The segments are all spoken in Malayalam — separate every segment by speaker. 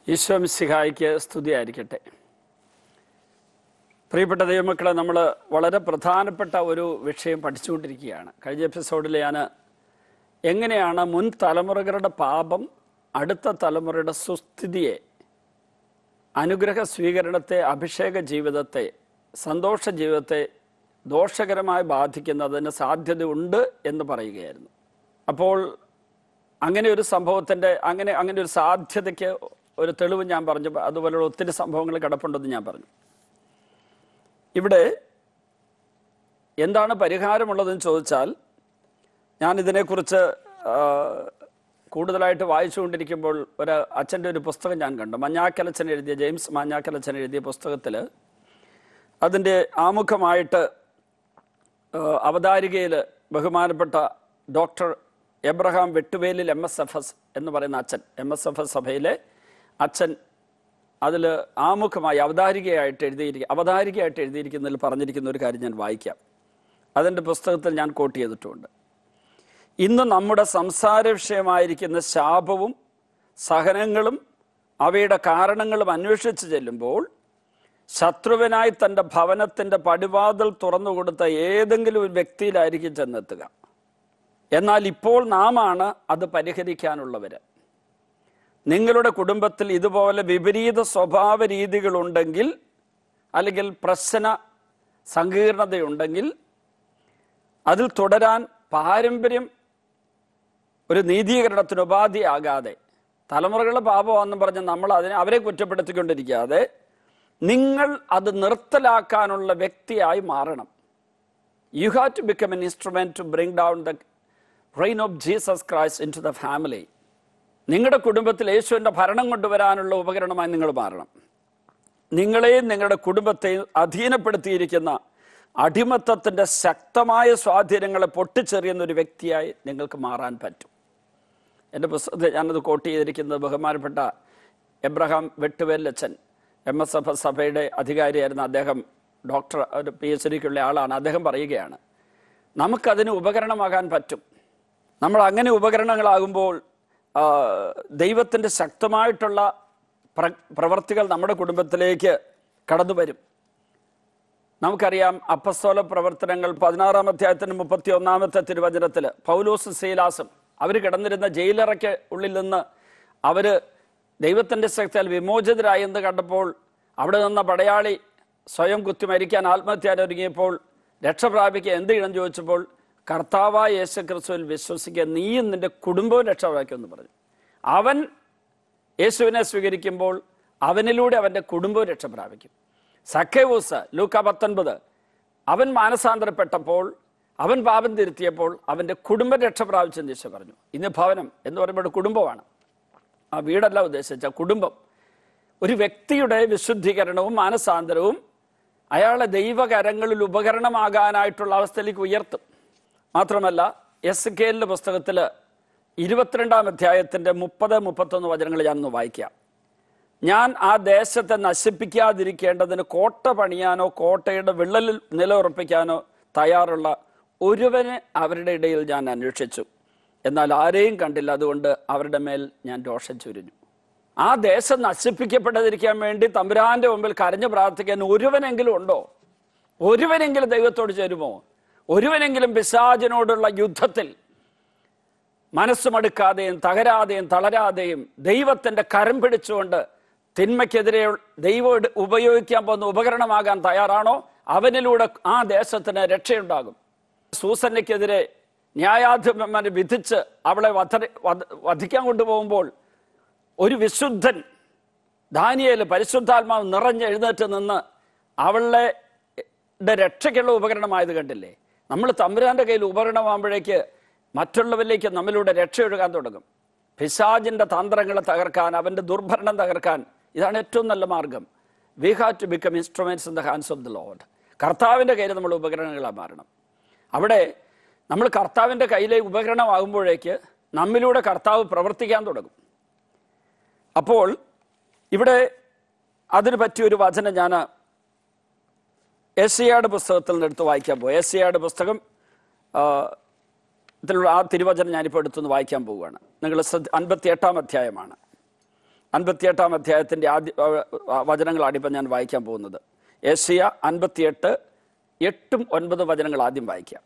Speaker 1: ഈശോ മിശിഹായിക്ക് സ്തുതിയായിരിക്കട്ടെ പ്രിയപ്പെട്ട ദൈവമക്കളെ നമ്മൾ വളരെ പ്രധാനപ്പെട്ട ഒരു വിഷയം പഠിച്ചുകൊണ്ടിരിക്കുകയാണ് കഴിഞ്ഞ എപ്പിസോഡിൽ ഞാൻ എങ്ങനെയാണ് മുൻ തലമുറകളുടെ പാപം അടുത്ത തലമുറയുടെ സുസ്ഥിതിയെ അനുഗ്രഹ സ്വീകരണത്തെ അഭിഷേക ജീവിതത്തെ സന്തോഷ ജീവിതത്തെ ദോഷകരമായി ബാധിക്കുന്നതിന് സാധ്യതയുണ്ട് എന്ന് പറയുകയായിരുന്നു അപ്പോൾ അങ്ങനെ ഒരു സംഭവത്തിൻ്റെ അങ്ങനെ അങ്ങനെ ഒരു സാധ്യതയ്ക്ക് ഒരു തെളിവ് ഞാൻ പറഞ്ഞു അതുപോലെയുള്ള ഒത്തിരി സംഭവങ്ങൾ കിടപ്പുണ്ടെന്ന് ഞാൻ പറഞ്ഞു ഇവിടെ എന്താണ് പരിഹാരമുള്ളതെന്ന് ചോദിച്ചാൽ ഞാൻ ഇതിനെക്കുറിച്ച് ആ, കൂടുതലായിട്ട് വായിച്ചുകൊണ്ടിരിക്കുമ്പോൾ ഒരു അച്ഛൻ്റെ ഒരു പുസ്തകം ഞാൻ കണ്ടു മഞ്ഞാക്കലച്ചൻ എഴുതിയ ജെയിംസ് മഞ്ഞാക്കലച്ചൻ എഴുതിയ പുസ്തകത്തിൽ അതിൻ്റെ ആമുഖമായിട്ട് അവതാരികയിൽ ബഹുമാനപ്പെട്ട doctor Abraham Vettuvelil M S F S എന്ന് പറയുന്ന അച്ഛൻ എം എസ് എഫ് എസ് സഭയിലെ അച്ഛൻ അതിൽ ആമുഖമായി അവതാരികയായിട്ട് എഴുതിയിരിക്കുക അവതാരികയായിട്ട് എഴുതിയിരിക്കുന്നതിൽ പറഞ്ഞിരിക്കുന്ന ഒരു കാര്യം ഞാൻ വായിക്കാം അതിൻ്റെ പുസ്തകത്തിൽ ഞാൻ കോട്ട് ചെയ്തിട്ടുമുണ്ട് ഇന്ന് നമ്മുടെ സംസാര വിഷയമായിരിക്കുന്ന ശാപവും സഹനങ്ങളും അവയുടെ കാരണങ്ങളും അന്വേഷിച്ച് ചെല്ലുമ്പോൾ ശത്രുവിനായി തൻ്റെ ഭവനത്തിൻ്റെ പടിവാതിൽ തുറന്നുകൊടുത്ത ഏതെങ്കിലും ഒരു വ്യക്തിയിലായിരിക്കും ചെന്നെത്തുക എന്നാൽ ഇപ്പോൾ നാമാണ് അത് പരിഹരിക്കാനുള്ളവർ നിങ്ങളുടെ കുടുംബത്തിൽ ഇതുപോലെ വിപരീത സ്വഭാവ രീതികളുണ്ടെങ്കിൽ അല്ലെങ്കിൽ പ്രശ്ന സങ്കീർണതയുണ്ടെങ്കിൽ അതിൽ തുടരാൻ പാരമ്പര്യം ഒരു നീതീകരണത്തിന് ഉപാധിയാകാതെ തലമുറകളുടെ പാപമാണെന്ന് പറഞ്ഞ് നമ്മൾ അതിനെ അവരെ കുറ്റപ്പെടുത്തിക്കൊണ്ടിരിക്കാതെ നിങ്ങൾ അത് നിർത്തലാക്കാനുള്ള വ്യക്തിയായി മാറണം you have to become an instrument to bring down the reign of Jesus Christ into the family നിങ്ങളുടെ കുടുംബത്തിൽ യേശുവിൻ്റെ ഭരണം കൊണ്ടുവരാനുള്ള ഉപകരണമായി നിങ്ങൾ മാറണം നിങ്ങളെയും നിങ്ങളുടെ കുടുംബത്തെയും അധീനപ്പെടുത്തിയിരിക്കുന്ന അടിമത്തത്തിൻ്റെ ശക്തമായ സ്വാധീനങ്ങളെ പൊട്ടിച്ചെറിയുന്ന ഒരു വ്യക്തിയായി നിങ്ങൾക്ക് മാറാൻ പറ്റും എൻ്റെ പുസ്തകത്തിൽ ഞാനത് കോട്ട് ചെയ്തിരിക്കുന്നത് ബഹുമാനപ്പെട്ട എബ്രഹാം വെട്ടുവേലച്ചൻ എം എസ് എഫ് സഭയുടെ അധികാരിയായിരുന്ന അദ്ദേഹം ഡോക്ടർ ഒരു പി എച്ച് ഡിക്കുള്ള ആളാണ് അദ്ദേഹം പറയുകയാണ് നമുക്കതിന് ഉപകരണമാകാൻ പറ്റും നമ്മൾ അങ്ങനെ ഉപകരണങ്ങളാകുമ്പോൾ ആ, ദൈവത്തിൻ്റെ ശക്തമായിട്ടുള്ള പ്ര പ്രവർത്തികൾ നമ്മുടെ കുടുംബത്തിലേക്ക് കടന്നു വരും നമുക്കറിയാം അപ്പസ്തോല പ്രവർത്തനങ്ങൾ പതിനാറാം അധ്യായത്തിന് മുപ്പത്തി ഒന്നാമത്തെ തിരുവചനത്തിൽ പൗലോസും സീലാസും അവർ കിടന്നിരുന്ന ജയിലറയ്ക്ക് ഉള്ളിൽ നിന്ന് അവർ ദൈവത്തിൻ്റെ ശക്തിയാൽ വിമോചിതരായി എന്ന് കണ്ടപ്പോൾ അവിടെ നിന്ന പടയാളി സ്വയം കുത്തി മരിക്കാൻ ആത്മഹത്യ ഒരുങ്ങിയപ്പോൾ രക്ഷ പ്രാപിക്കുക എന്ത് ചെയ്യണം ചോദിച്ചപ്പോൾ കർത്താവായ യേശു ക്രിസ്തുവിൽ വിശ്വസിക്കുക നീയും നിന്റെ കുടുംബവും രക്ഷ പ്രാപിക്കുമെന്ന് പറഞ്ഞു അവൻ യേശുവിനെ സ്വീകരിക്കുമ്പോൾ അവനിലൂടെ അവൻ്റെ കുടുംബവും രക്ഷ പ്രാപിക്കും സഖേവൂസ് ലൂക്ക പത്തൊൻപത് അവൻ മാനസാന്തരപ്പെട്ടപ്പോൾ അവൻ പാപം തിരുത്തിയപ്പോൾ അവൻ്റെ കുടുംബം രക്ഷ പ്രാപിച്ചെന്ന് ഈശോ പറഞ്ഞു ഇന്ന് ഭവനം എന്ന് പറയുമ്പോൾ കുടുംബമാണ് ആ വീടല്ല ഉദ്ദേശിച്ച കുടുംബം ഒരു വ്യക്തിയുടെ വിശുദ്ധീകരണവും മാനസാന്തരവും അയാളെ ദൈവകരങ്ങളിൽ ഉപകരണമാകാനായിട്ടുള്ള അവസ്ഥയിലേക്ക് ഉയർത്തും മാത്രമല്ല എസ് കെലിൻ്റെ പുസ്തകത്തിൽ ഇരുപത്തിരണ്ടാം അധ്യായത്തിൻ്റെ മുപ്പത് മുപ്പത്തൊന്ന് വചനങ്ങൾ ഞാനൊന്ന് വായിക്കാം ഞാൻ ആ ദേശത്തെ നശിപ്പിക്കാതിരിക്കേണ്ടതിന് കോട്ട പണിയാനോ കോട്ടയുടെ വിള്ളലിൽ നിലയുറപ്പിക്കാനോ തയ്യാറുള്ള ഒരുവനെ അവരുടെ ഇടയിൽ ഞാൻ അന്വേഷിച്ചു എന്നാൽ ആരെയും കണ്ടില്ല അതുകൊണ്ട് അവരുടെ മേൽ ഞാൻ ദോഷം ചുരിഞ്ഞു ആ ദേശം നശിപ്പിക്കപ്പെടാതിരിക്കാൻ വേണ്ടി തമ്പുരാന്റെ മുമ്പിൽ കരഞ്ഞു പ്രാർത്ഥിക്കാൻ ഒരുവനെങ്കിലും ഉണ്ടോ ഒരുവനെങ്കിലും ദൈവത്തോട് ചേരുമോ ഒരുവനെങ്കിലും പിശാചിനോടുള്ള യുദ്ധത്തിൽ മനസ്സുമടുക്കാതെയും തകരാതെയും തളരാതെയും ദൈവത്തിന്റെ കരം പിടിച്ചുകൊണ്ട് തിന്മയ്ക്കെതിരെ ദൈവം എടു- ഉപയോഗിക്കാൻ പോകുന്ന ഉപകരണമാകാൻ തയ്യാറാണോ അവനിലൂടെ ആ ദേശത്തിന് രക്ഷയുണ്ടാകും സൂസന്നയ്ക്കെതിരെ ന്യായാധിപന്മാരെ വിധിച്ച് അവളെ വധ വധ- വധിക്കാൻ കൊണ്ടുപോകുമ്പോൾ ഒരു വിശുദ്ധൻ ദാനിയേല് പരിശുദ്ധാത്മാവ് നിറഞ്ഞ് എഴുന്നേറ്റ് നിന്ന് അവളുടെ ടെ രക്ഷയ്ക്കുള്ള ഉപകരണമായത് കണ്ടില്ലേ നമ്മൾ തമ്പുരാന്റെ കയ്യിൽ ഉപകരണമാകുമ്പോഴേക്ക് മറ്റുള്ളവരിലേക്ക് നമ്മിലൂടെ രക്ഷയൊഴുകാൻ തുടങ്ങും പിശാജിന്റെ തന്ത്രങ്ങളെ തകർക്കാൻ അവന്റെ ദുർഭരണം തകർക്കാൻ ഇതാണ് ഏറ്റവും നല്ല മാർഗം we have to become instruments in the hands of the Lord കർത്താവിന്റെ കയ്യിൽ നമ്മൾ ഉപകരണങ്ങളായി മാറണം അവിടെ നമ്മൾ കർത്താവിന്റെ കയ്യിലെ ഉപകരണമാകുമ്പോഴേക്ക് നമ്മിലൂടെ കർത്താവ് പ്രവർത്തിക്കാൻ തുടങ്ങും അപ്പോൾ ഇവിടെ അതിന് പറ്റിയൊരു വചനം ഞാൻ എസിയാട് പുസ്തകത്തിൽ നിന്ന് എടുത്ത് വായിക്കാൻ പോകും എസിയാട് പുസ്തകം ആ, ഇതിലുള്ള ആ തിരുവചനം ഞാനിപ്പോൾ എടുത്തുനിന്ന് വായിക്കാൻ പോവുകയാണ് നിങ്ങൾ ശ്രദ്ധ അൻപത്തി എട്ടാം അധ്യായമാണ് അൻപത്തിയെട്ടാം അധ്യായത്തിൻ്റെ ആദ്യ ആ, വചനങ്ങളാണ് ഇപ്പം ഞാൻ വായിക്കാൻ പോകുന്നത് ഏഷ്യ അൻപത്തിയെട്ട് എട്ടും ഒൻപത് വചനങ്ങൾ ആദ്യം വായിക്കാം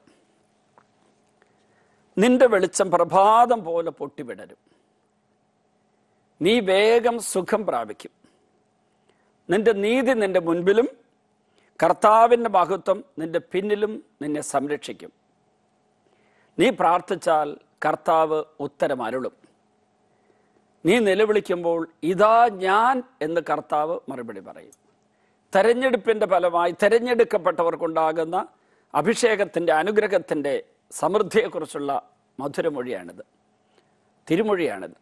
Speaker 1: നിന്റെ വെളിച്ചം പ്രഭാതം പോലെ പൊട്ടിവിടരും നീ വേഗം സുഖം പ്രാപിക്കും നിന്റെ നീതി നിന്റെ മുൻപിലും കർത്താവിൻ്റെ മഹത്വം നിന്റെ പിന്നിലും നിന്നെ സംരക്ഷിക്കും നീ പ്രാർത്ഥിച്ചാൽ കർത്താവ് ഉത്തരം അരുളും നീ നിലവിളിക്കുമ്പോൾ ഇതാ ഞാൻ എന്ന് കർത്താവ് മറുപടി പറയും തെരഞ്ഞെടുപ്പിൻ്റെ ഫലമായി തെരഞ്ഞെടുക്കപ്പെട്ടവർക്കുണ്ടാകുന്ന അഭിഷേകത്തിൻ്റെ അനുഗ്രഹത്തിൻ്റെ സമൃദ്ധിയെക്കുറിച്ചുള്ള മധുരമൊഴിയാണിത് തിരുമൊഴിയാണിത്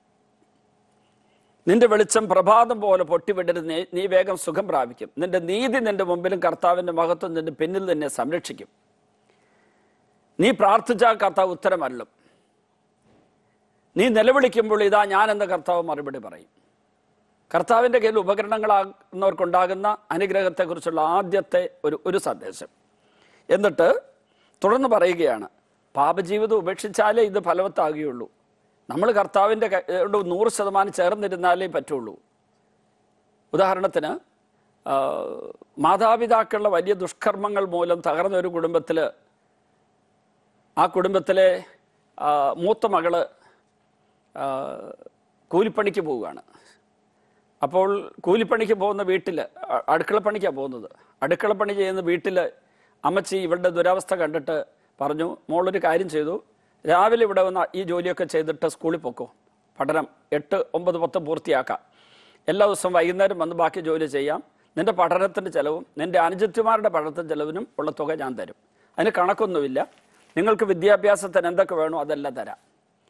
Speaker 1: നിന്റെ വെളിച്ചം പ്രഭാതം പോലെ പൊട്ടിവിടരുത് നീ നീ വേഗം സുഖം പ്രാപിക്കും നിന്റെ നീതി നിന്റെ മുമ്പിലും കർത്താവിൻ്റെ മഹത്വം നിന്റെ പിന്നിൽ നിന്നെ സംരക്ഷിക്കും നീ പ്രാർത്ഥിച്ചാൽ കർത്താവ് ഉത്തരമല്ലും നീ നിലവിളിക്കുമ്പോൾ ഇതാ ഞാൻ എന്ന കർത്താവ് മറുപടി പറയും കർത്താവിൻ്റെ കയ്യിൽ ഉപകരണങ്ങളാകുന്നവർക്കുണ്ടാകുന്ന അനുഗ്രഹത്തെക്കുറിച്ചുള്ള ആദ്യത്തെ ഒരു ഒരു സന്ദേശം എന്നിട്ട് തുടർന്ന് പറയുകയാണ് പാപജീവിതം ഉപേക്ഷിച്ചാലേ ഇത് ഫലവത്താകുകയുള്ളൂ നമ്മൾ കർത്താവിൻ്റെ ക- യോട് നൂറ് ശതമാനം ചേർന്നിരുന്നാലേ പറ്റുള്ളൂ ഉദാഹരണത്തിന് ആ, മാതാപിതാക്കളുടെ വലിയ ദുഷ്കർമ്മങ്ങൾ മൂലം തകർന്ന ഒരു കുടുംബത്തിൽ ആ കുടുംബത്തിലെ ആ, മൂത്ത മകള് ആ, കൂലിപ്പണിക്ക് പോവുകയാണ് അപ്പോൾ കൂലിപ്പണിക്ക് പോകുന്ന വീട്ടിൽ അടുക്കളപ്പണിക്കാണ് പോകുന്നത് അടുക്കളപ്പണി ചെയ്യുന്ന വീട്ടിൽ അമ്മച്ചി ഇവരുടെ ദുരവസ്ഥ കണ്ടിട്ട് പറഞ്ഞു മോളൊരു കാര്യം ചെയ്തു രാവിലെ ഇവിടെ വന്ന് ഈ ജോലിയൊക്കെ ചെയ്തിട്ട് സ്കൂളിൽ പൊക്കോ പഠനം എട്ട് ഒമ്പത് പത്ത് പൂർത്തിയാക്കാം എല്ലാ ദിവസവും വൈകുന്നേരം വന്ന് ബാക്കി ജോലി ചെയ്യാം നിന്റെ പഠനത്തിൻ്റെ ചെലവും നിന്റെ അനുജത്തിമാരുടെ പഠനത്തിൻ്റെ ചെലവിനും ഉള്ള തുക ഞാൻ തരും അതിന് കണക്കൊന്നുമില്ല നിങ്ങൾക്ക് വിദ്യാഭ്യാസത്തിന് എന്തൊക്കെ വേണോ അതെല്ലാം തരാം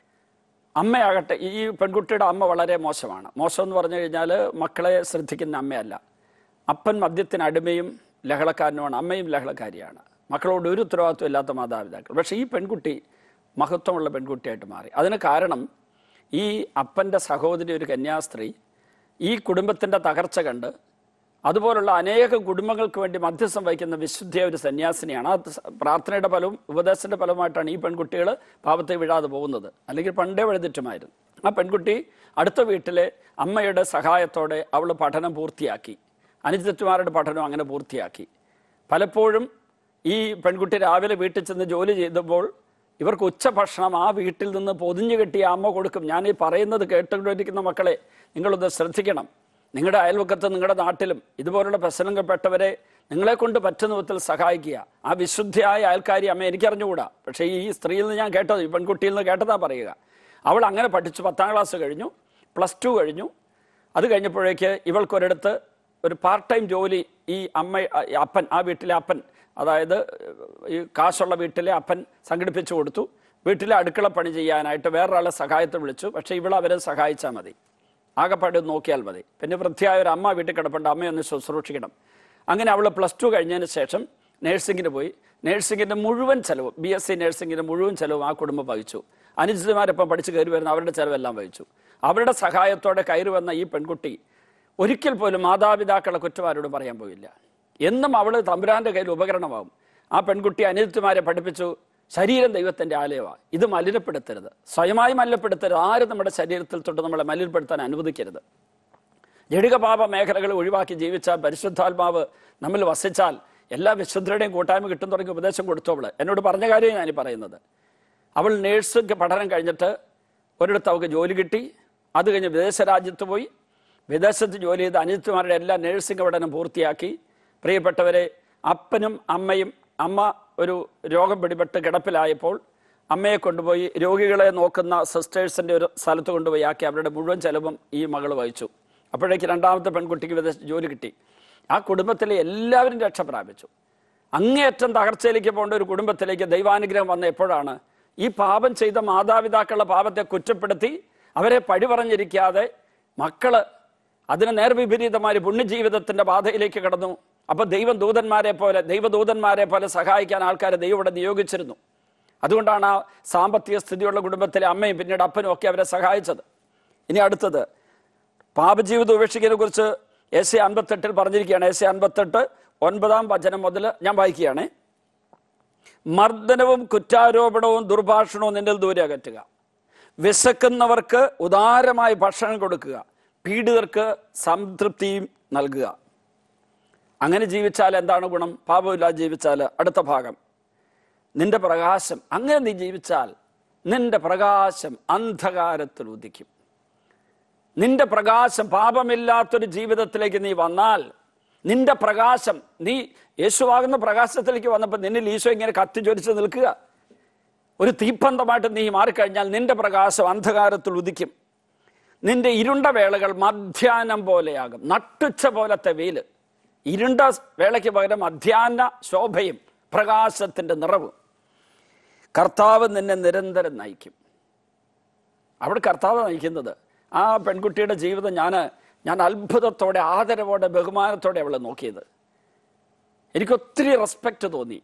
Speaker 1: അമ്മയാകട്ടെ ഈ പെൺകുട്ടിയുടെ അമ്മ വളരെ മോശമാണ് മോശം എന്ന് പറഞ്ഞു കഴിഞ്ഞാൽ മക്കളെ ശ്രദ്ധിക്കുന്ന അമ്മയല്ല അപ്പൻ മദ്യത്തിന് അടിമയും ലഹളക്കാരനുമാണ് അമ്മയും ലഹളക്കാരിയാണ് മക്കളോട് ഒരു ഉത്തരവാദിത്വം ഇല്ലാത്ത മാതാപിതാക്കൾ പക്ഷേ ഈ പെൺകുട്ടി മഹത്വമുള്ള പെൺകുട്ടിയായിട്ട് മാറി അതിന് കാരണം ഈ അപ്പൻ്റെ സഹോദരി ഒരു കന്യാസ്ത്രീ ഈ കുടുംബത്തിൻ്റെ തകർച്ച കണ്ട് അതുപോലുള്ള അനേകം കുടുംബങ്ങൾക്ക് വേണ്ടി മധ്യസ്ഥം വഹിക്കുന്ന വിശുദ്ധിയ ഒരു സന്യാസിനിയാണ് ആ സ- പ്രാർത്ഥനയുടെ ഫലവും ഉപദേശത്തിന്റെ ഫലമായിട്ടാണ് ഈ പെൺകുട്ടികൾ പാപത്തെ വീഴാതെ പോകുന്നത് അല്ലെങ്കിൽ പണ്ടേ വഴുതിറ്റുമായിരുന്നു ആ പെൺകുട്ടി അടുത്ത വീട്ടിലെ അമ്മയുടെ സഹായത്തോടെ അവൾ പഠനം പൂർത്തിയാക്കി അനുജിതന്മാരുടെ പഠനം അങ്ങനെ പൂർത്തിയാക്കി പലപ്പോഴും ഈ പെൺകുട്ടി രാവിലെ വീട്ടിൽ ചെന്ന് ജോലി ചെയ്തപ്പോൾ ഇവർക്ക് ഉച്ചഭക്ഷണം ആ വീട്ടിൽ നിന്ന് പൊതിഞ്ഞു കെട്ടിയ അമ്മ കൊടുക്കും ഞാൻ ഈ പറയുന്നത് കേട്ടുകൊണ്ടിരിക്കുന്ന മക്കളെ നിങ്ങളൊന്ന് ശ്രദ്ധിക്കണം നിങ്ങളുടെ അയൽവക്കത്ത് നിങ്ങളുടെ നാട്ടിലും ഇതുപോലുള്ള പ്രശ്നങ്ങൾപ്പെട്ടവരെ നിങ്ങളെ കൊണ്ട് പറ്റുന്ന വിധത്തിൽ സഹായിക്കുക ആ വിശുദ്ധിയായ അയൽക്കാരി അമ്മ എനിക്കറിഞ്ഞുകൂടാ പക്ഷേ ഈ സ്ത്രീയിൽ നിന്ന് ഞാൻ കേട്ടത് ഈ പെൺകുട്ടിയിൽ നിന്ന് കേട്ടതാ പറയുക അവൾ അങ്ങനെ പഠിച്ചു പത്താം ക്ലാസ് കഴിഞ്ഞു പ്ലസ് ടു കഴിഞ്ഞു അത് കഴിഞ്ഞപ്പോഴേക്ക് ഇവൾക്കൊരിടത്ത് ഒരു പാർട്ട് ടൈം ജോലി ഈ അമ്മ ഈ അപ്പൻ ആ വീട്ടിലെ അപ്പൻ അതായത് ഈ കാശുള്ള വീട്ടിലെ അപ്പൻ സംഘടിപ്പിച്ചു കൊടുത്തു വീട്ടിലെ അടുക്കള പണി ചെയ്യാനായിട്ട് വേറൊരാളെ സഹായത്തെ വിളിച്ചു പക്ഷേ ഇവൾ അവരെ സഹായിച്ചാൽ മതി ആകെപ്പാടെ ഒന്ന് നോക്കിയാൽ മതി പിന്നെ വൃത്തിയായ ഒരു അമ്മ വീട്ടിൽ കിടപ്പുണ്ട് അമ്മയൊന്ന് ശുശ്രൂഷിക്കണം അങ്ങനെ അവൾ പ്ലസ് ടു കഴിഞ്ഞതിന് ശേഷം നേഴ്സിങ്ങിന് പോയി നേഴ്സിങ്ങിൻ്റെ മുഴുവൻ ചെലവും ബി എസ് സി നേഴ്സിങ്ങിൻ്റെ മുഴുവൻ ചെലവും ആ കുടുംബം വഹിച്ചു അനുജിതമാരൊപ്പം പഠിച്ച് കയറി വരുന്ന അവരുടെ ചെലവെല്ലാം വഹിച്ചു അവരുടെ സഹായത്തോടെ കയറി വന്ന ഈ പെൺകുട്ടി ഒരിക്കൽ പോലും മാതാപിതാക്കളെ കുറ്റമാരോട് പറയാൻ പോയില്ല എന്നും അവൾ തമ്പുരാന്റെ കയ്യിൽ ഉപകരണമാകും ആ പെൺകുട്ടി അനുജിത്തുമാരെ പഠിപ്പിച്ചു ശരീരം ദൈവത്തിന്റെ ആലയമാണ് ഇത് മലിനപ്പെടുത്തരുത് സ്വയമായി മലിനപ്പെടുത്തരുത് ആരും നമ്മുടെ ശരീരത്തിൽ തൊട്ട് നമ്മളെ മലിനപ്പെടുത്താൻ അനുവദിക്കരുത് ജടികപാപ മേഖലകൾ ഒഴിവാക്കി ജീവിച്ചാൽ പരിശുദ്ധാത്മാവ് നമ്മിൽ വസിച്ചാൽ എല്ലാ വിശുദ്ധരുടെയും കൂട്ടായ്മ കിട്ടും തുടങ്ങി ഉപദേശം കൊടുത്തു അവള് എന്നോട് പറഞ്ഞ കാര്യം ഞാൻ പറയുന്നത് അവൾ നേഴ്സ് പഠനം കഴിഞ്ഞിട്ട് ഒരിടത്ത് അവൾക്ക് ജോലി കിട്ടി അത് കഴിഞ്ഞ് വിദേശ രാജ്യത്ത് പോയി വിദേശത്ത് ജോലി ചെയ്ത് അനിയത്തിമാരുടെ എല്ലാ നേഴ്സിംഗ് പഠനം പൂർത്തിയാക്കി പ്രിയപ്പെട്ടവരെ അപ്പനും അമ്മയും അമ്മ ഒരു രോഗം പിടിപെട്ട് കിടപ്പിലായപ്പോൾ അമ്മയെ കൊണ്ടുപോയി രോഗികളെ നോക്കുന്ന സിസ്റ്റേഴ്സിൻ്റെ ഒരു സ്ഥലത്ത് കൊണ്ടുപോയി ആക്കി അവരുടെ മുഴുവൻ ചെലവും ഈ മകൾ വഹിച്ചു അപ്പോഴേക്ക് രണ്ടാമത്തെ പെൺകുട്ടിക്ക് വിദേശ ജോലി കിട്ടി ആ കുടുംബത്തിലെ എല്ലാവരും രക്ഷ പ്രാപിച്ചു അങ്ങേയറ്റം തകർച്ചയിലേക്ക് പോകേണ്ട ഒരു കുടുംബത്തിലേക്ക് ദൈവാനുഗ്രഹം വന്ന എപ്പോഴാണ് ഈ പാപം ചെയ്ത മാതാപിതാക്കളുടെ പാപത്തെ കുറ്റപ്പെടുത്തി അവരെ പഴി പറഞ്ഞിരിക്കാതെ മക്കള് അതിന് നേർവിപരീതമായ പുണ്യജീവിതത്തിന്റെ ബാധയിലേക്ക് കടന്നു അപ്പൊ ദൈവം ദൂതന്മാരെ പോലെ ദൈവദൂതന്മാരെ പോലെ സഹായിക്കാൻ ആൾക്കാരെ ദൈവം ഇവിടെ നിയോഗിച്ചിരുന്നു അതുകൊണ്ടാണ് ആ സാമ്പത്തിക സ്ഥിതിയുള്ള കുടുംബത്തിലെ അമ്മയും പിന്നീട് അപ്പനും ഒക്കെ അവരെ സഹായിച്ചത് ഇനി അടുത്തത് പാപജീവിതം ഉപേക്ഷിക്കുന്നതിനെ കുറിച്ച് എസ് എ അൻപത്തെട്ടിൽ പറഞ്ഞിരിക്കുകയാണ് എസ് എ അൻപത്തെട്ട് ഒൻപതാം വചനം മുതൽ ഞാൻ വായിക്കുകയാണ് മർദ്ദനവും കുറ്റാരോപണവും ദുർഭാഷണവും നിന്നിൽ ദൂരെ അകറ്റുക വിശക്കുന്നവർക്ക് ഉദാരമായി ഭക്ഷണം കൊടുക്കുക പീഡിതർക്ക് സംതൃപ്തിയും നൽകുക അങ്ങനെ ജീവിച്ചാൽ എന്താണ് ഗുണം പാപമില്ലാതെ ജീവിച്ചാൽ അടുത്ത ഭാഗം നിന്റെ പ്രകാശം അങ്ങനെ നീ ജീവിച്ചാൽ നിന്റെ പ്രകാശം അന്ധകാരത്തിൽ ഉദിക്കും നിന്റെ പ്രകാശം പാപമില്ലാത്തൊരു ജീവിതത്തിലേക്ക് നീ വന്നാൽ നിന്റെ പ്രകാശം നീ യേശുവാകുന്ന പ്രകാശത്തിലേക്ക് വന്നപ്പോൾ നിന്നിൽ ഈശോ ഇങ്ങനെ കത്തിച്ചൊരിച്ച് നിൽക്കുക ഒരു തീപ്പന്തമായിട്ട് നീ മാറിക്കഴിഞ്ഞാൽ നിന്റെ പ്രകാശം അന്ധകാരത്തിൽ ഉദിക്കും നിന്റെ ഇരുണ്ട വേളകൾ മധ്യാഹ്നം പോലെയാകും നട്ടുച്ച പോലത്തെ വെയില് ഇരുണ്ട വേളയ്ക്ക് പകരം മധ്യാഹ്ന ശോഭയും പ്രകാശത്തിന്റെ നിറവും കർത്താവ് നിന്നെ നിരന്തരം നയിക്കും അവിടെ കർത്താവ് നയിക്കുന്നത് ആ പെൺകുട്ടിയുടെ ജീവിതം ഞാൻ ഞാൻ അത്ഭുതത്തോടെ ആദരവോടെ ബഹുമാനത്തോടെ അവളെ നോക്കിയത് എനിക്ക് ഒത്തിരി റെസ്പെക്റ്റ് തോന്നി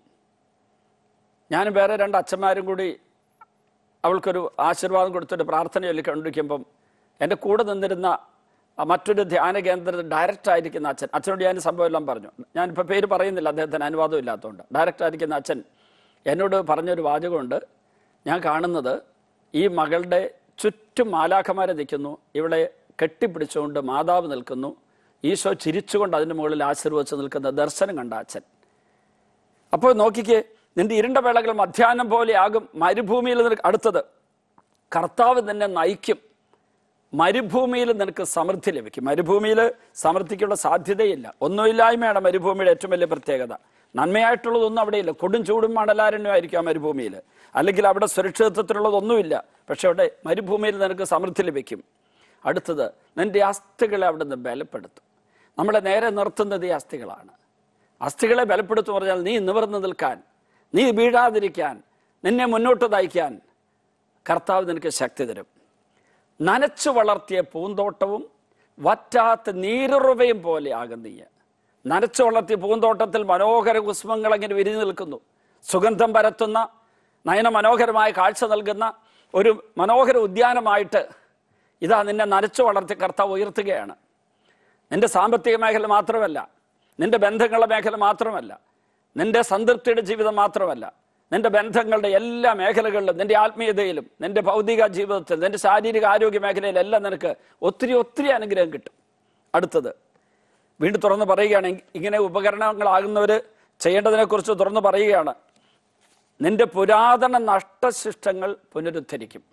Speaker 1: ഞാൻ വേറെ രണ്ട് അച്ഛന്മാരും കൂടി അവൾക്കൊരു ആശീർവാദം കൊടുത്തിട്ട് പ്രാർത്ഥന ചൊല്ലി കണ്ടിരിക്കുമ്പം എൻ്റെ കൂടെ നിന്നിരുന്ന ആ മറ്റൊരു ധ്യാന കേന്ദ്രത്തിൽ ഡയറക്റ്റ് ആയിരിക്കുന്ന അച്ഛൻ അച്ഛനോട് ഞാൻ ഈ സംഭവം എല്ലാം പറഞ്ഞു ഞാനിപ്പോൾ പേര് പറയുന്നില്ല അദ്ദേഹത്തിന് അനുവാദം ഇല്ലാത്തതുകൊണ്ട് ഡയറക്റ്റ് ആയിരിക്കുന്ന അച്ഛൻ എന്നോട് പറഞ്ഞൊരു വാചകമുണ്ട് ഞാൻ കാണുന്നത് ഈ മകളുടെ ചുറ്റും മാലാഖമാരെ നിൽക്കുന്നു ഇവളെ കെട്ടിപ്പിടിച്ചുകൊണ്ട് മാതാവ് നിൽക്കുന്നു ഈശോ ചിരിച്ചുകൊണ്ട് അതിൻ്റെ മുകളിൽ ആശീർവദിച്ച് നിൽക്കുന്ന ദർശനം കണ്ട അച്ഛൻ അപ്പോൾ നോക്കിക്കേ നിന്റെ ഇരുണ്ട വേളകൾ മധ്യാഹ്നം പോലെയാകും മരുഭൂമിയിൽ നിനക്ക് അടുത്തത് കർത്താവ് നിന്നെ നയിക്കും മരുഭൂമിയിൽ നിനക്ക് സമൃദ്ധി ലഭിക്കും മരുഭൂമിയിൽ സമൃദ്ധിക്കുള്ള സാധ്യതയില്ല ഒന്നുമില്ലായ്മയാണ് മരുഭൂമിയുടെ ഏറ്റവും വലിയ പ്രത്യേകത നന്മയായിട്ടുള്ളതൊന്നും അവിടെയില്ല കൊടും ചൂടും മണലാരണ്യമായിരിക്കും ആ മരുഭൂമിയിൽ അല്ലെങ്കിൽ അവിടെ സുരക്ഷിതത്വത്തിലുള്ളതൊന്നുമില്ല പക്ഷെ അവിടെ മരുഭൂമിയിൽ നിനക്ക് സമൃദ്ധി ലഭിക്കും അടുത്തത് നിന്റെ അസ്ഥികളെ അവിടെ നിന്ന് ബലപ്പെടുത്തും നമ്മളെ നേരെ നിർത്തുന്നത് ഈ അസ്ഥികളാണ് അസ്ഥികളെ ബലപ്പെടുത്തും പറഞ്ഞാൽ നീ നിവർന്നു നിൽക്കാൻ നീ വീഴാതിരിക്കാൻ നിന്നെ മുന്നോട്ട് നയിക്കാൻ കർത്താവ് നിനക്ക് ശക്തി തരും നനച്ചു വളർത്തിയ പൂന്തോട്ടവും വറ്റാത്ത നീരുറവയും പോലെ ആകും നീ നനച്ചു വളർത്തിയ പൂന്തോട്ടത്തിൽ മനോഹര കുസുമങ്ങൾ അങ്ങനെ വിരിഞ്ഞു നിൽക്കുന്നു സുഗന്ധം പരത്തുന്ന നയന മനോഹരമായ കാഴ്ച നൽകുന്ന ഒരു മനോഹര ഉദ്യാനമായിട്ട് ഇതാ നിന്നെ നനച്ചു വളർത്തി കർത്താവ് ഉയർത്തുകയാണ് നിന്റെ സാമ്പത്തിക മേഖല മാത്രമല്ല നിന്റെ ബന്ധങ്ങളുടെ മേഖല മാത്രമല്ല നിന്റെ സംതൃപ്തിയുടെ ജീവിതം മാത്രമല്ല നിന്റെ ബന്ധങ്ങളുടെ എല്ലാ മേഖലകളിലും നിന്റെ ആത്മീയതയിലും നിന്റെ ഭൗതിക ജീവിതത്തിൽ നിന്റെ ശാരീരിക ആരോഗ്യ മേഖലയിലെല്ലാം നിനക്ക് ഒത്തിരി ഒത്തിരി അനുഗ്രഹം കിട്ടും അടുത്തത് വീണ്ടും തുറന്ന് പറയുകയാണ് ഇങ്ങനെ ഉപകരണങ്ങളാകുന്നവർ ചെയ്യേണ്ടതിനെക്കുറിച്ച് തുറന്ന് പറയുകയാണ് നിന്റെ പുരാതന നഷ്ടശിഷ്ടങ്ങൾ പുനരുദ്ധരിക്കും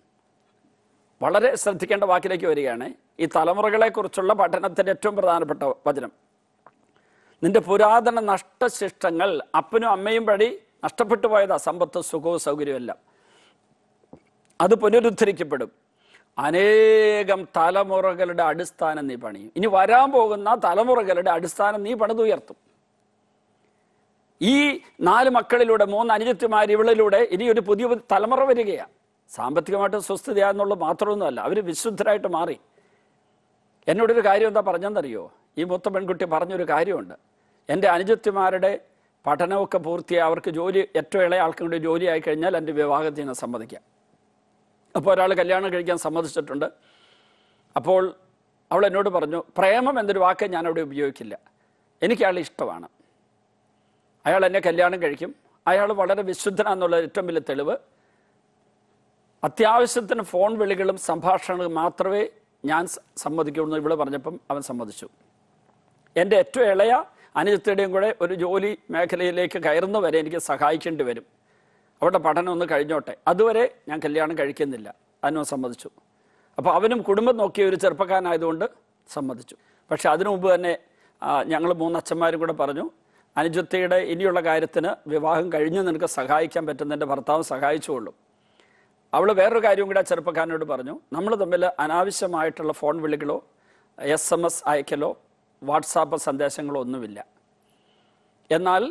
Speaker 1: വളരെ ശ്രദ്ധിക്കേണ്ട വാക്കിലേക്ക് വരികയാണ് ഈ തലമുറകളെക്കുറിച്ചുള്ള പഠനത്തിന്റെ ഏറ്റവും പ്രധാനപ്പെട്ട വചനം നിന്റെ പുരാതന നഷ്ടശിഷ്ടങ്ങൾ അപ്പനും അമ്മയും വഴി നഷ്ടപ്പെട്ടു പോയതാ സമ്പത്ത് സുഖവും സൗകര്യവും എല്ലാം അത് പുനരുദ്ധരിക്കപ്പെടും അനേകം തലമുറകളുടെ അടിസ്ഥാനം നീ പണിയും ഇനി വരാൻ പോകുന്ന തലമുറകളുടെ അടിസ്ഥാനം നീ പണിതുയർത്തും ഈ നാല് മക്കളിലൂടെ മൂന്ന് അനുജത്തിമാർ ഇവളിലൂടെ ഇനി ഒരു പുതിയ തലമുറ വരികയാണ് സാമ്പത്തികമായിട്ട് സ്വസ്ഥതയാന്നുള്ളത് മാത്രമൊന്നുമല്ല അവർ വിശുദ്ധരായിട്ട് മാറി എന്നോടൊരു കാര്യം എന്താ പറഞ്ഞെന്നറിയോ ഈ മൂത്ത പെൺകുട്ടി പറഞ്ഞൊരു കാര്യമുണ്ട് എൻ്റെ അനുജത്തിമാരുടെ പഠനമൊക്കെ പൂർത്തിയായി അവർക്ക് ജോലി ഏറ്റവും ഇളയ ആൾക്കും കൂടി ജോലി ആയി കഴിഞ്ഞാൽ എൻ്റെ വിവാഹത്തിന് ഞാൻ സമ്മതിക്കാം അപ്പോൾ ഒരാൾ കല്യാണം കഴിക്കാൻ സമ്മതിച്ചിട്ടുണ്ട് അപ്പോൾ അവൾ എന്നോട് പറഞ്ഞു പ്രേമം എന്നൊരു വാക്ക് ഞാൻ അവിടെ ഉപയോഗിക്കില്ല എനിക്ക് അയാൾ ഇഷ്ടമാണ് അയാൾ എന്നെ കല്യാണം കഴിക്കും അയാൾ വളരെ വിശുദ്ധനാന്നുള്ള ഏറ്റവും വലിയ തെളിവ് അത്യാവശ്യത്തിന് ഫോൺ വിളികളും സംഭാഷണങ്ങളും മാത്രമേ ഞാൻ സ- സമ്മതിക്കുള്ളൂ ഇവിടെ പറഞ്ഞപ്പം അവൻ സമ്മതിച്ചു എൻ്റെ ഏറ്റവും ഇളയ അനുജത്തിയുടെയും കൂടെ ഒരു ജോലി മേഖലയിലേക്ക് കയറുന്നവരെ എനിക്ക് സഹായിക്കേണ്ടി വരും അവരുടെ പഠനം ഒന്ന് കഴിഞ്ഞോട്ടെ അതുവരെ ഞാൻ കല്യാണം കഴിക്കുന്നില്ല അതിനും സമ്മതിച്ചു അപ്പോൾ അവനും കുടുംബം നോക്കിയ ഒരു ചെറുപ്പക്കാരനായതുകൊണ്ട് സമ്മതിച്ചു പക്ഷെ അതിനു മുമ്പ് തന്നെ ഞങ്ങൾ മൂന്നച്ഛന്മാരും കൂടെ പറഞ്ഞു അനുജത്തിയുടെ ഇനിയുള്ള കാര്യത്തിന് വിവാഹം കഴിഞ്ഞ് നിനക്ക് സഹായിക്കാൻ പറ്റുന്ന എൻ്റെ ഭർത്താവ് സഹായിച്ചുകൊള്ളും അവൾ വേറൊരു കാര്യം കൂടെ ആ ചെറുപ്പക്കാരനോട് പറഞ്ഞു നമ്മൾ തമ്മിൽ അനാവശ്യമായിട്ടുള്ള ഫോൺ വിളികളോ എസ് എം എസ് അയക്കലോ വാട്സാപ്പ് സന്ദേശങ്ങളോ ഒന്നുമില്ല എന്നാൽ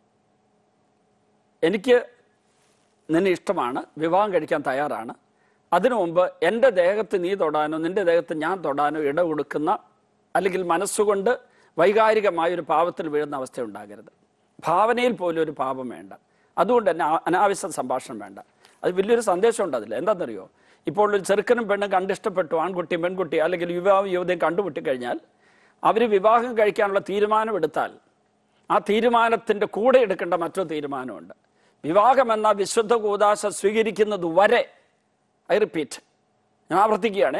Speaker 1: എനിക്ക് നിന്നെ ഇഷ്ടമാണ് വിവാഹം കഴിക്കാൻ തയ്യാറാണ് അതിനു മുമ്പ് എൻ്റെ ദേഹത്ത് നീ തൊടാനോ നിന്റെ ദേഹത്ത് ഞാൻ തൊടാനോ ഇട കൊടുക്കുന്ന അല്ലെങ്കിൽ മനസ്സുകൊണ്ട് വൈകാരികമായ ഒരു പാപത്തിൽ വീഴുന്ന അവസ്ഥ ഉണ്ടാകരുത് ഭാവനയിൽ പോലും ഒരു പാപം വേണ്ട അതുകൊണ്ട് തന്നെ ആ- അനാവശ്യ സംഭാഷണം വേണ്ട അത് വലിയൊരു സന്ദേശമുണ്ട് അതിൽ എന്താണെന്നറിയോ ഇപ്പോൾ ഒരു ചെറുക്കനും പെണ്ണും കണ്ടിഷ്ടപ്പെട്ടു ആൺകുട്ടി പെൺകുട്ടി അല്ലെങ്കിൽ യുവാവും യുവതിയും കണ്ടുമുട്ടി കഴിഞ്ഞാൽ അവർ വിവാഹം കഴിക്കാനുള്ള തീരുമാനമെടുത്താൽ ആ തീരുമാനത്തിന്റെ കൂടെ എടുക്കേണ്ട മറ്റൊരു തീരുമാനമുണ്ട് വിവാഹം എന്ന വിശുദ്ധ കൂതാശ സ്വീകരിക്കുന്നത് വരെ ഐ റിപ്പീറ്റ് ഞാൻ ആവർത്തിക്കുകയാണ്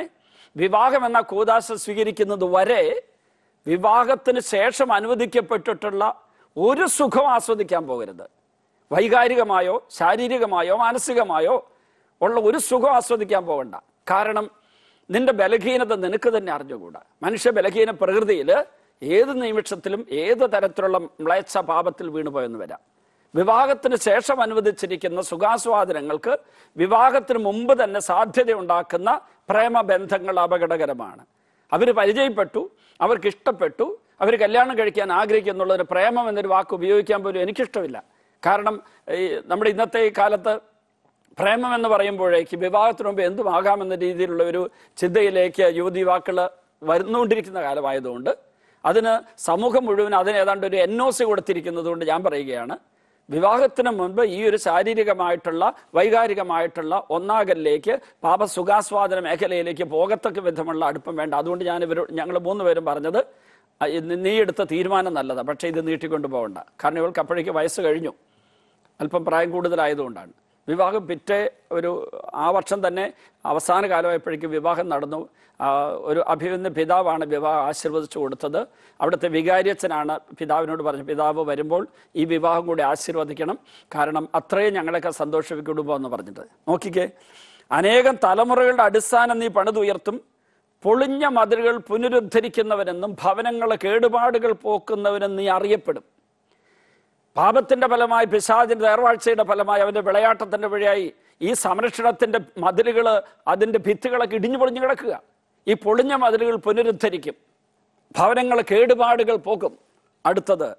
Speaker 1: വിവാഹം എന്ന കൂതാശ സ്വീകരിക്കുന്നത് വരെ വിവാഹത്തിന് ശേഷം അനുവദിക്കപ്പെട്ടിട്ടുള്ള ഒരു സുഖം ആസ്വദിക്കാൻ പോകരുത് വൈകാരികമായോ ശാരീരികമായോ മാനസികമായോ ഉള്ള ഒരു സുഖം ആസ്വദിക്കാൻ പോകണ്ട കാരണം നിന്റെ ബലഹീനത നിനക്ക് തന്നെ അറിഞ്ഞുകൂടാ മനുഷ്യ ബലഹീന പ്രകൃതിയിൽ ഏത് നിമിഷത്തിലും ഏത് തരത്തിലുള്ള മ്ലേച്ഛ പാപത്തിൽ വീണുപോയെന്ന് വരാം വിവാഹത്തിന് ശേഷം അനുവദിച്ചിരിക്കുന്ന സുഖാസ്വാദനങ്ങൾക്ക് വിവാഹത്തിന് മുമ്പ് തന്നെ സാധ്യതയുണ്ടാക്കുന്ന പ്രേമബന്ധങ്ങൾ അപകടകരമാണ് അവർ പരിചയപ്പെട്ടു അവർക്ക് ഇഷ്ടപ്പെട്ടു അവർ കല്യാണം കഴിക്കാൻ ആഗ്രഹിക്കുന്നുള്ളൊരു പ്രേമം എന്നൊരു വാക്ക് ഉപയോഗിക്കാൻ പോലും എനിക്കിഷ്ടമില്ല കാരണം ഈ നമ്മുടെ ഇന്നത്തെ ഈ കാലത്ത് പ്രേമം എന്ന് പറയുമ്പോഴേക്ക് വിവാഹത്തിന് മുമ്പ് എന്തുമാകാമെന്ന രീതിയിലുള്ള ഒരു ചിന്തയിലേക്ക് യുവതി യുവാക്കൾ വരുന്നുകൊണ്ടിരിക്കുന്ന കാലമായതുകൊണ്ട് അതിന് സമൂഹം മുഴുവൻ അതിന് ഏതാണ്ട് ഒരു എൻ ഒ സി കൊടുത്തിരിക്കുന്നത് കൊണ്ട് ഞാൻ പറയുകയാണ് വിവാഹത്തിന് മുൻപ് ഈ ഒരു ശാരീരികമായിട്ടുള്ള വൈകാരികമായിട്ടുള്ള ഒന്നാകലിലേക്ക് പാപസുഖാസ്വാദന മേഖലയിലേക്ക് പോകത്തക്ക വിധമുള്ള അടുപ്പം വേണ്ട അതുകൊണ്ട് ഞാൻ ഇവർ ഞങ്ങൾ മൂന്നുപേരും പറഞ്ഞത് ആ, ഇത് നീ എടുത്ത തീരുമാനം നല്ലതാണ് പക്ഷേ ഇത് നീട്ടിക്കൊണ്ടു പോകണ്ട കാരണം ഇവൾക്ക് അപ്പോഴേക്ക് വയസ്സ് കഴിഞ്ഞു അല്പം പ്രായം കൂടുതലായതുകൊണ്ടാണ് വിവാഹം പിറ്റേ ഒരു ആ വർഷം തന്നെ അവസാന കാലമായപ്പോഴേക്കും വിവാഹം നടന്നു ആ, ഒരു അഭിമന്യ പിതാവാണ് വിവാഹം ആശീർവദിച്ചു കൊടുത്തത് അവിടുത്തെ വികാരിയച്ഛനാണ് പിതാവിനോട് പറഞ്ഞു പിതാവ് വരുമ്പോൾ ഈ വിവാഹം കൂടി ആശീർവദിക്കണം കാരണം അത്രയും ഞങ്ങളൊക്കെ സന്തോഷിപ്പിക്കുമ്പോൾ എന്ന് പറഞ്ഞിട്ട് നോക്കിക്കേ അനേകം തലമുറകളുടെ അടിസ്ഥാനം നീ പണിതുയർത്തും പൊളിഞ്ഞ മതിലുകൾ പുനരുദ്ധരിക്കുന്നവനെന്നും ഭവനങ്ങളെ കേടുപാടുകൾ പോക്കുന്നവനെന്നും നീ അറിയപ്പെടും പാപത്തിന്റെ ഫലമായി പിശാചിന്റെ നേർവാഴ്ചയുടെ ഫലമായി അവന്റെ വിളയാട്ടത്തിന്റെ വഴിയായി ഈ സംരക്ഷണത്തിന്റെ മതിലുകൾ അതിന്റെ ഭിത്തികളൊക്കെ ഇടിഞ്ഞു പൊളിഞ്ഞു കിടക്കുക ഈ പൊളിഞ്ഞ മതിലുകൾ പുനരുദ്ധരിക്കും ഭവനങ്ങൾ കേടുപാടുകൾ പോക്കും അടുത്തത്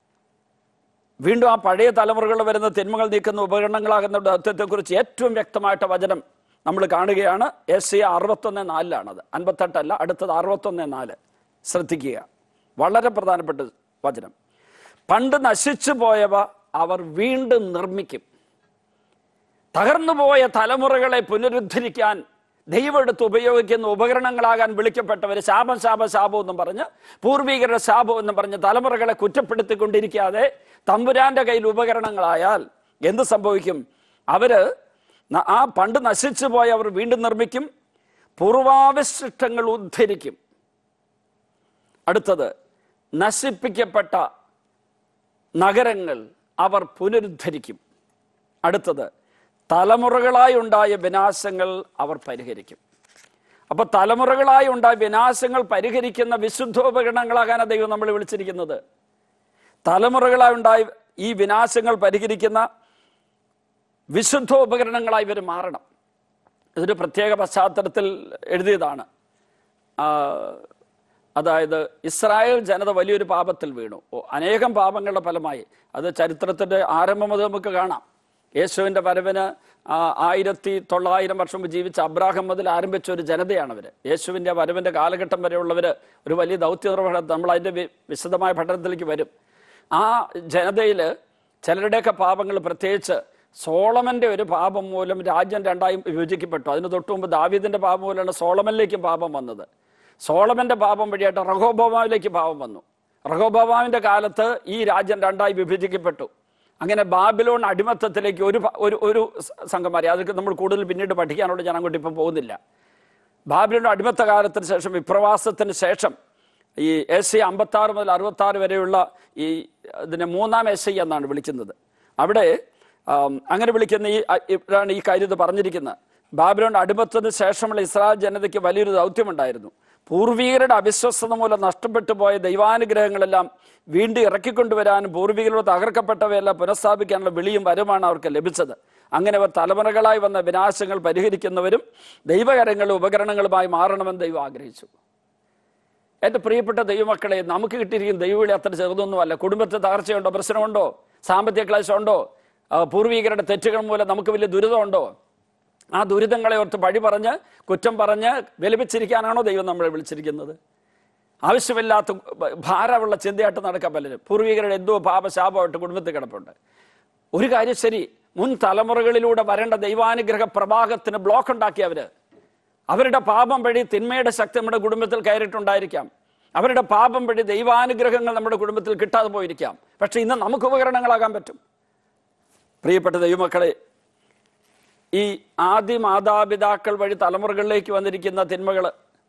Speaker 1: വീണ്ടും ആ പഴയ തലമുറകളിൽ വരുന്ന തിന്മകൾ നീക്കുന്ന ഉപകരണങ്ങളാകുന്ന ദൗത്യത്തെക്കുറിച്ച് ഏറ്റവും വ്യക്തമായിട്ട് വചനം നമ്മൾ കാണുകയാണ് എസ് സി അറുപത്തൊന്ന് നാലിലാണത് അൻപത്തെട്ടല്ല അടുത്തത് അറുപത്തൊന്ന് നാല് ശ്രദ്ധിക്കുക വളരെ പ്രധാനപ്പെട്ട വചനം പണ്ട് നശിച്ചു പോയവ അവർ വീണ്ടും നിർമ്മിക്കും തകർന്നുപോയ തലമുറകളെ പുനരുദ്ധരിക്കാൻ ദൈവം എടുത്ത് ഉപയോഗിക്കുന്ന ഉപകരണങ്ങളാകാൻ വിളിക്കപ്പെട്ടവർ ശാപം ശാപം ശാപം എന്നും പറഞ്ഞ് പൂർവികരുടെ ശാപം എന്നും പറഞ്ഞ് തലമുറകളെ കുറ്റപ്പെടുത്തിക്കൊണ്ടിരിക്കാതെ തമ്പുരാന്റെ കയ്യിൽ ഉപകരണങ്ങളായാൽ എന്ത് സംഭവിക്കും അവര് ന- ആ പണ്ട് നശിച്ചു പോയ അവർ വീണ്ടും നിർമ്മിക്കും പൂർവാവശിഷ്ടങ്ങൾ ഉദ്ധരിക്കും അടുത്തത് നശിപ്പിക്കപ്പെട്ട നഗരങ്ങൾ അവർ പുനരുദ്ധരിക്കും അടുത്തത് തലമുറകളായി ഉണ്ടായ വിനാശങ്ങൾ അവർ പരിഹരിക്കും അപ്പൊ തലമുറകളായി ഉണ്ടായ വിനാശങ്ങൾ പരിഹരിക്കുന്ന വിശുദ്ധോപകരണങ്ങളാകാനാണ് ദൈവം നമ്മൾ വിളിച്ചിരിക്കുന്നത് തലമുറകളായി ഉണ്ടായ ഈ വിനാശങ്ങൾ പരിഹരിക്കുന്ന വിശുദ്ധ ഉപകരണങ്ങളായി ഇവർ മാറണം ഇതൊരു പ്രത്യേക പശ്ചാത്തലത്തിൽ എഴുതിയതാണ് ആ, അതായത് ഇസ്രായേൽ ജനത വലിയൊരു പാപത്തിൽ വീണു ഓ, അനേകം പാപങ്ങളുടെ ഫലമായി അത് ചരിത്രത്തിന്റെ ആരംഭം മുതൽ നമുക്ക് കാണാം യേശുവിന്റെ വരവിന് ആ, ആയിരത്തി തൊള്ളായിരം വർഷം മുമ്പ് ജീവിച്ച അബ്രാഹം മുതൽ ആരംഭിച്ച ഒരു ജനതയാണ് അവര് യേശുവിന്റെ വരവിന്റെ കാലഘട്ടം വരെയുള്ളവര് ഒരു വലിയ ദൗത്യ നിർവഹണം നമ്മൾ അതിന്റെ വി- വിശദമായ പഠനത്തിലേക്ക് വരും ആ ജനതയിൽ ചിലരുടെയൊക്കെ പാപങ്ങൾ പ്രത്യേകിച്ച് സോളമന്റെ ഒരു പാപം മൂലം രാജ്യം രണ്ടായി വിഭജിക്കപ്പെട്ടു അതിന് തൊട്ടു മുമ്പ് ദാവീദിന്റെ പാപം മൂലമാണ് സോളമനിലേക്ക് പാപം വന്നത് സോളമന്റെ പാപം വഴിയായിട്ട് റഹോബോമാവിലേക്ക് പാപം വന്നു റഹോബോമാവിന്റെ കാലത്ത് ഈ രാജ്യം രണ്ടായി വിഭജിക്കപ്പെട്ടു അങ്ങനെ ബാബിലോൺ അടിമത്തത്തിലേക്ക് ഒരു ഭ- ഒരു ഒരു സ- സംഘം മാറി അതൊക്കെ നമ്മൾ കൂടുതൽ പിന്നീട് പഠിക്കാനോട് ഞാൻ അങ്ങോട്ട് ഇപ്പം പോകുന്നില്ല ബാബിലോൺ അടിമത്ത കാലത്തിന് ശേഷം വിപ്രവാസത്തിന് ശേഷം ഈ എസ് സി അമ്പത്തി ആറ് മുതൽ അറുപത്തി ആറ് വരെയുള്ള ഈ ഇതിനെ മൂന്നാം എസ് ഐ എന്നാണ് വിളിക്കുന്നത് അവിടെ ആം, അങ്ങനെ വിളിക്കുന്ന ഈ അ- ഇവരാണ് ഈ കാര്യം ഇത് പറഞ്ഞിരിക്കുന്നത് ബാബിലോൺ അടിമത്തത്തിന് ശേഷമുള്ള ഇസ്രായേൽ ജനതയ്ക്ക് വലിയൊരു ദൗത്യമുണ്ടായിരുന്നു പൂർവികരുടെ അവിശ്വസ്തത മൂലം നഷ്ടപ്പെട്ടു പോയ ദൈവാനുഗ്രഹങ്ങളെല്ലാം വീണ്ടും ഇറക്കിക്കൊണ്ടുവരാനും പൂർവികരുടെ തകർക്കപ്പെട്ടവയെല്ലാം പുനഃസ്ഥാപിക്കാനുള്ള വിളിയും വരമാണ് അവർക്ക് ലഭിച്ചത് അങ്ങനെ അവർ തലമുറകളായി വന്ന വിനാശങ്ങൾ പരിഹരിക്കുന്നവരും ദൈവകരങ്ങളും ഉപകരണങ്ങളുമായി മാറണമെന്ന് ദൈവം ആഗ്രഹിച്ചു എൻ്റെ പ്രിയപ്പെട്ട ദൈവമക്കളെ നമുക്ക് കിട്ടിയിരിക്കുന്ന ദൈവവിളി അത്ര ചെറുതൊന്നുമല്ല കുടുംബത്തിൽ തകർച്ചയുണ്ടോ പ്രശ്നമുണ്ടോ സാമ്പത്തിക ക്ലേശമുണ്ടോ ആ, പൂർവികരുടെ തെറ്റുകൾ മൂലം നമുക്ക് വലിയ ദുരിതമുണ്ടോ ആ ദുരിതങ്ങളെ ഓർത്ത് പഴി പറഞ്ഞ് കുറ്റം പറഞ്ഞ് വിലപിച്ചിരിക്കാനാണോ ദൈവം നമ്മളെ വിളിച്ചിരിക്കുന്നത് ആവശ്യമില്ലാത്ത ഭാരമുള്ള ചിന്തയായിട്ട് നടക്കാൻ പലരും പൂർവികരുടെ എന്തോ പാപശാപമായിട്ട് കുടുംബത്തിൽ കിടപ്പുണ്ട് ഒരു കാര്യം ശരി മുൻ തലമുറകളിലൂടെ വരേണ്ട ദൈവാനുഗ്രഹ പ്രവാഹത്തിന് ബ്ലോക്ക് ഉണ്ടാക്കിയവര് അവരുടെ പാപം വഴി തിന്മയുടെ ശക്തി നമ്മുടെ കുടുംബത്തിൽ കയറിയിട്ടുണ്ടായിരിക്കാം അവരുടെ പാപം വഴി ദൈവാനുഗ്രഹങ്ങൾ നമ്മുടെ കുടുംബത്തിൽ കിട്ടാതെ പോയിരിക്കാം പക്ഷെ ഇന്ന് നമുക്ക് ഉപകരണങ്ങളാകാൻ പറ്റും പ്രിയപ്പെട്ട ദൈവമക്കളെ ഈ ആദ്യ മാതാപിതാക്കൾ വഴി തലമുറകളിലേക്ക് വന്നിരിക്കുന്ന തിന്മകൾ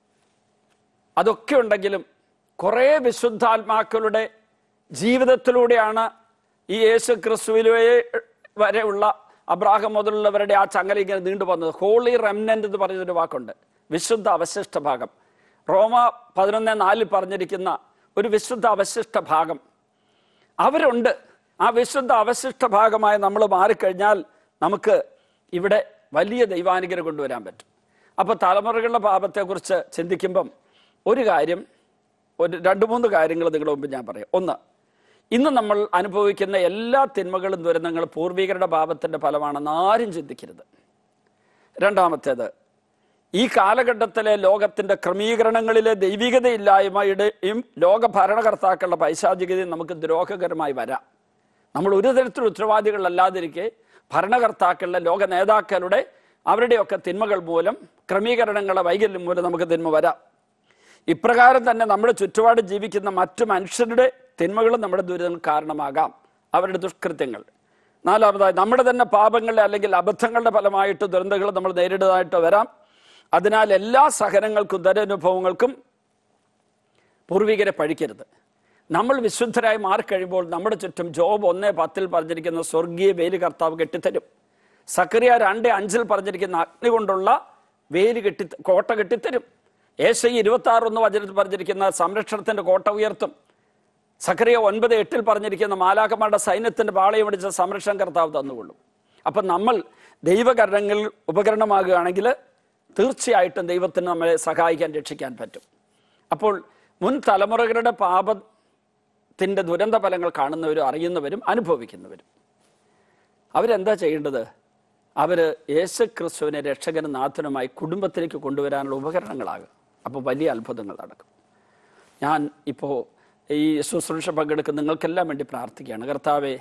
Speaker 1: അതൊക്കെ ഉണ്ടെങ്കിലും കുറേ വിശുദ്ധാത്മാക്കളുടെ ജീവിതത്തിലൂടെയാണ് ഈ യേശു ക്രിസ്തുവിലെ വരെയുള്ള അബ്രാഹം മുതലുള്ളവരുടെ ആ ചങ്ങല ഇങ്ങനെ നീണ്ടു വന്നത് ഹോളി റെമനന്റ് എന്ന് പറയുന്നൊരു വാക്കുണ്ട് വിശുദ്ധ അവശിഷ്ട ഭാഗം റോമ പതിനൊന്ന് നാലിൽ പറഞ്ഞിരിക്കുന്ന ഒരു വിശുദ്ധ അവശിഷ്ട ഭാഗം അവരുണ്ട് ആ വിശുദ്ധ അവശിഷ്ട ഭാഗമായി നമ്മൾ മാറിക്കഴിഞ്ഞാൽ നമുക്ക് ഇവിടെ വലിയ ദൈവാനുഗ്രഹം കൊണ്ടുവരാൻ പറ്റും അപ്പോൾ തലമുറകളുടെ പാപത്തെക്കുറിച്ച് ചിന്തിക്കുമ്പം ഒരു കാര്യം ഒരു രണ്ട് മൂന്ന് കാര്യങ്ങൾ നിങ്ങളുടെ മുമ്പ് ഞാൻ പറയാം ഒന്ന് ഇന്ന് നമ്മൾ അനുഭവിക്കുന്ന എല്ലാ തിന്മകളും ദുരന്തങ്ങളും പൂർവികരുടെ പാപത്തിൻ്റെ ഫലമാണെന്ന് ആരും ചിന്തിക്കരുത് രണ്ടാമത്തേത് ഈ കാലഘട്ടത്തിലെ ലോകത്തിന്റെ ക്രമീകരണങ്ങളിലെ ദൈവികതയില്ലായ്മയുടെയും ലോക ഭരണകർത്താക്കളുടെ പൈശാചികതയും നമുക്ക് ദ്രോഹകരമായി വരാം നമ്മൾ ഒരു തരത്തിലും ഉത്തരവാദികളല്ലാതിരിക്കെ ഭരണകർത്താക്കളുടെ ലോക നേതാക്കളുടെ അവരുടെയൊക്കെ തിന്മകൾ മൂലം ക്രമീകരണങ്ങളുടെ വൈകല്യം മൂലം നമുക്ക് തിന്മ വരാം ഇപ്രകാരം തന്നെ നമ്മുടെ ചുറ്റുപാട് ജീവിക്കുന്ന മറ്റു മനുഷ്യരുടെ തിന്മകളും നമ്മുടെ ദുരിതങ്ങൾ കാരണമാകാം അവരുടെ ദുഷ്കൃത്യങ്ങൾ നാലാമതായി നമ്മുടെ തന്നെ പാപങ്ങളുടെ അല്ലെങ്കിൽ അബദ്ധങ്ങളുടെ ഫലമായിട്ട് ദുരന്തങ്ങൾ നമ്മൾ നേരിടുന്നതായിട്ട് വരാം അതിനാൽ എല്ലാ സഹനങ്ങൾക്കും ദുരനുഭവങ്ങൾക്കും പൂർവികരെ പഴിക്കരുത് നമ്മൾ വിശുദ്ധരായി മാറിക്കഴിയുമ്പോൾ നമ്മുടെ ചുറ്റും ജോബ് ഒന്ന് പത്തിൽ പറഞ്ഞിരിക്കുന്ന സ്വർഗീയ വേലി കർത്താവ് കെട്ടിത്തരും സക്കറിയ രണ്ട് അഞ്ചിൽ പറഞ്ഞിരിക്കുന്ന അഗ്നി കൊണ്ടുള്ള വേലി കെട്ടി കോട്ട കെട്ടിത്തരും ഏശ ഇരുപത്തി ആറ് ഒന്ന് വചനത്തിൽ പറഞ്ഞിരിക്കുന്ന സംരക്ഷണത്തിന്റെ കോട്ട ഉയർത്തും സക്കറിയ ഒൻപത് എട്ടിൽ പറഞ്ഞിരിക്കുന്ന മാലാക്കന്മാരുടെ സൈന്യത്തിന്റെ പാളയം അടിച്ച സംരക്ഷണം കർത്താവ് തന്നുകൊള്ളും അപ്പം നമ്മൾ ദൈവകരണങ്ങളിൽ ഉപകരണമാകുകയാണെങ്കിൽ തീർച്ചയായിട്ടും ദൈവത്തിന് നമ്മളെ സഹായിക്കാൻ രക്ഷിക്കാൻ പറ്റും അപ്പോൾ മുൻ തലമുറകളുടെ പാപത്തിൻ്റെ ദുരന്ത ഫലങ്ങൾ കാണുന്നവരും അറിയുന്നവരും അനുഭവിക്കുന്നവരും അവരെന്താ ചെയ്യേണ്ടത് അവർ യേശു ക്രിസ്തുവിനെ രക്ഷകനും നാഥനുമായി കുടുംബത്തിലേക്ക് കൊണ്ടുവരാനുള്ള ഉപകരണങ്ങളാകും അപ്പോൾ വലിയ അത്ഭുതങ്ങൾ നടക്കും ഞാൻ ഇപ്പോൾ ഈ ശുശ്രൂഷ പങ്കെടുക്കുന്ന നിങ്ങൾക്കെല്ലാം വേണ്ടി പ്രാർത്ഥിക്കുകയാണ് കർത്താവെ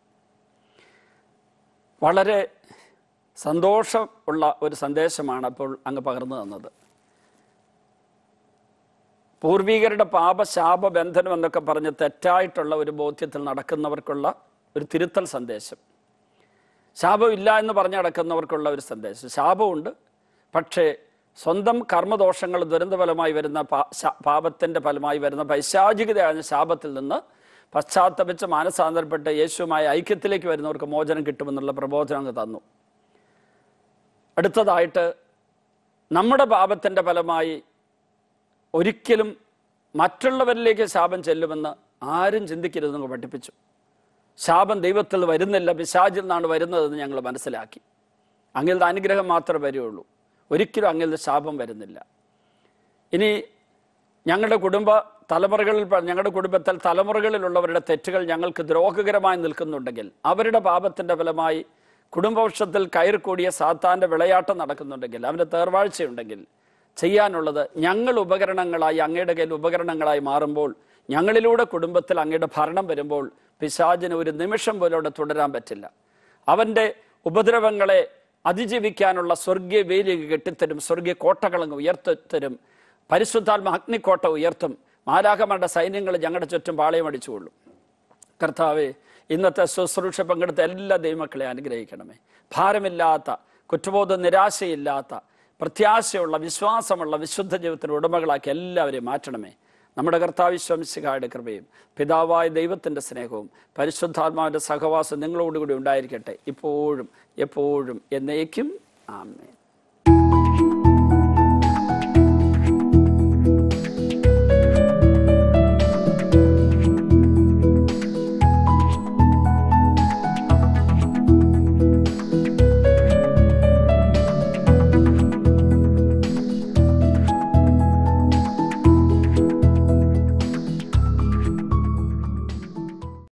Speaker 1: വളരെ സന്തോഷം ഉള്ള ഒരു സന്ദേശമാണ് അപ്പോൾ അങ്ങ് പകർന്നു തന്നത് പൂർവികരുടെ പാപശാപ ബന്ധനം എന്നൊക്കെ പറഞ്ഞ് തെറ്റായിട്ടുള്ള ഒരു ബോധ്യത്തിൽ നടക്കുന്നവർക്കുള്ള ഒരു തിരുത്തൽ സന്ദേശം ശാപമില്ല എന്ന് പറഞ്ഞ് നടക്കുന്നവർക്കുള്ള ഒരു സന്ദേശം ശാപമുണ്ട് പക്ഷേ സ്വന്തം കർമ്മദോഷങ്ങൾ ദുരന്തഫലമായി വരുന്ന പാ- ശാ- പാപത്തിന്റെ ഫലമായി വരുന്ന പൈശാചികതയായ ശാപത്തിൽ നിന്ന് പശ്ചാത്തപിച്ച് മാനസാന്തരപ്പെട്ട് യേശുവുമായ ഐക്യത്തിലേക്ക് വരുന്നവർക്ക് മോചനം കിട്ടുമെന്നുള്ള പ്രബോധനം അങ്ങ് തന്നു അടുത്തതായിട്ട് നമ്മുടെ പാപത്തിന്റെ ഫലമായി ഒരിക്കലും മറ്റുള്ളവരിലേക്ക് ശാപം ചെല്ലുമെന്ന് ആരും ചിന്തിക്കരുതെന്ന് പഠിപ്പിച്ചു ശാപം ദൈവത്തിൽ വരുന്നില്ല പിശാചിൽ നിന്നാണ് വരുന്നതെന്ന് ഞങ്ങൾ മനസ്സിലാക്കി അങ്ങിലത്തെ അനുഗ്രഹം മാത്രമേ വരികയുള്ളൂ ഒരിക്കലും അങ്ങിലത്തെ ശാപം വരുന്നില്ല ഇനി ഞങ്ങളുടെ കുടുംബ തലമുറകളിൽ പ- ഞങ്ങളുടെ കുടുംബത്തിൽ തലമുറകളിലുള്ളവരുടെ തെറ്റുകൾ ഞങ്ങൾക്ക് ദ്രോഹകരമായി നിൽക്കുന്നുണ്ടെങ്കിൽ അവരുടെ പാപത്തിന്റെ ഫലമായി കുടുംബവൃക്ഷത്തിൽ കയറിക്കൂടിയ സാത്താന്റെ വിളയാട്ടം നടക്കുന്നുണ്ടെങ്കിൽ അവന്റെ തേർവാഴ്ചയുണ്ടെങ്കിൽ ചെയ്യാനുള്ളത് ഞങ്ങൾ ഉപകരണങ്ങളായി അങ്ങയുടെ കയ്യിൽ ഉപകരണങ്ങളായി മാറുമ്പോൾ ഞങ്ങളിലൂടെ കുടുംബത്തിൽ അങ്ങയുടെ ഭരണം വരുമ്പോൾ പിശാചിന് ഒരു നിമിഷം പോലും അവിടെ തുടരാൻ പറ്റില്ല അവന്റെ ഉപദ്രവങ്ങളെ അതിജീവിക്കാനുള്ള സ്വർഗീയ വേലിക കെട്ടിത്തരും സ്വർഗീയ കോട്ടകളങ്ങ് ഉയർത്തിത്തരും പരിശുദ്ധാത്മ അഗ്നിക്കോട്ട ഉയർത്തും മാലാകമാരുടെ സൈന്യങ്ങൾ ഞങ്ങളുടെ ചുറ്റും പാളയം അടിച്ചുകൊള്ളും കർത്താവെ ഇന്നത്തെ ശുശ്രൂഷ പങ്കെടുത്ത എല്ലാ ദൈവമക്കളെ അനുഗ്രഹിക്കണമേ ഭാരമില്ലാത്ത കുറ്റബോധ നിരാശയില്ലാത്ത പ്രത്യാശയുള്ള വിശ്വാസമുള്ള വിശുദ്ധ ജീവിതത്തിന് ഉടമകളാക്കി എല്ലാവരെയും മാറ്റണമേ നമ്മുടെ കർത്താവ് ശംസികായുടെ കൃപയും പിതാവായ ദൈവത്തിൻ്റെ സ്നേഹവും പരിശുദ്ധാത്മാവിൻ്റെ സഹവാസം നിങ്ങളോടുകൂടി ഉണ്ടായിരിക്കട്ടെ ഇപ്പോഴും എപ്പോഴും എന്നേക്കും ആമേൻ